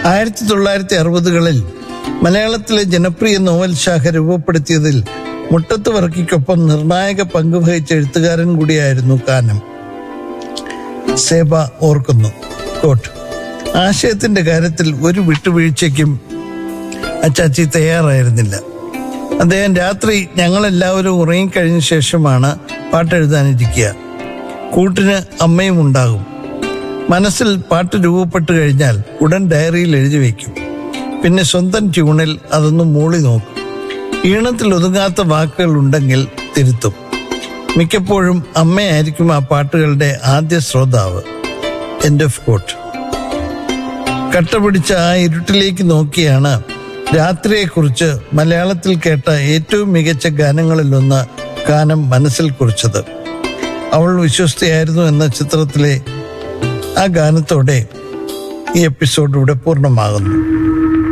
ആയിരത്തി തൊള്ളായിരത്തി അറുപതുകളിൽ മലയാളത്തിലെ ജനപ്രിയ നോവൽ ശാഖ രൂപപ്പെടുത്തിയതിൽ മുട്ടത്ത് വർക്കിക്കൊപ്പം നിർണായക പങ്ക് വഹിച്ച എഴുത്തുകാരൻ കൂടിയായിരുന്നു കാനം സേബ ഓർക്കുന്നു കോട്ട് ആശയത്തിന്റെ കാര്യത്തിൽ ഒരു വിട്ടുവീഴ്ചയ്ക്കും അച്ചാച്ചി തയ്യാറായിരുന്നില്ല അദ്ദേഹം രാത്രി ഞങ്ങളെല്ലാവരും ഉറങ്ങിക്കഴിഞ്ഞ ശേഷമാണ് പാട്ടെഴുതാനിരിക്കുക കൂട്ടിന് അമ്മയും ഉണ്ടാകും മനസ്സിൽ പാട്ട് രൂപപ്പെട്ടു കഴിഞ്ഞാൽ ഉടൻ ഡയറിയിൽ എഴുതി വയ്ക്കും പിന്നെ സ്വന്തം ട്യൂണിൽ അതൊന്ന് മൂളി നോക്കും ഈണത്തിൽ ഒതുങ്ങാത്ത വാക്കുകൾ ഉണ്ടെങ്കിൽ തിരുത്തും മിക്കപ്പോഴും അമ്മയായിരിക്കും ആ പാട്ടുകളുടെ ആദ്യ ശ്രോതാവ് എൻഡ് ഓഫ് കോട്ട് കട്ട പിടിച്ച ആ ഇരുട്ടിലേക്ക് നോക്കിയാണ് രാത്രിയെക്കുറിച്ച് മലയാളത്തിൽ കേട്ട ഏറ്റവും മികച്ച ഗാനങ്ങളിലൊന്ന് ഗാനം മനസ്സിൽ കുറിച്ചത് അവൾ വിശ്വസ്തയായിരുന്നു എന്ന ചിത്രത്തിലെ ആ ഗാനത്തോടെ ഈ എപ്പിസോഡ് ഇവിടെ പൂർണ്ണമാകുന്നു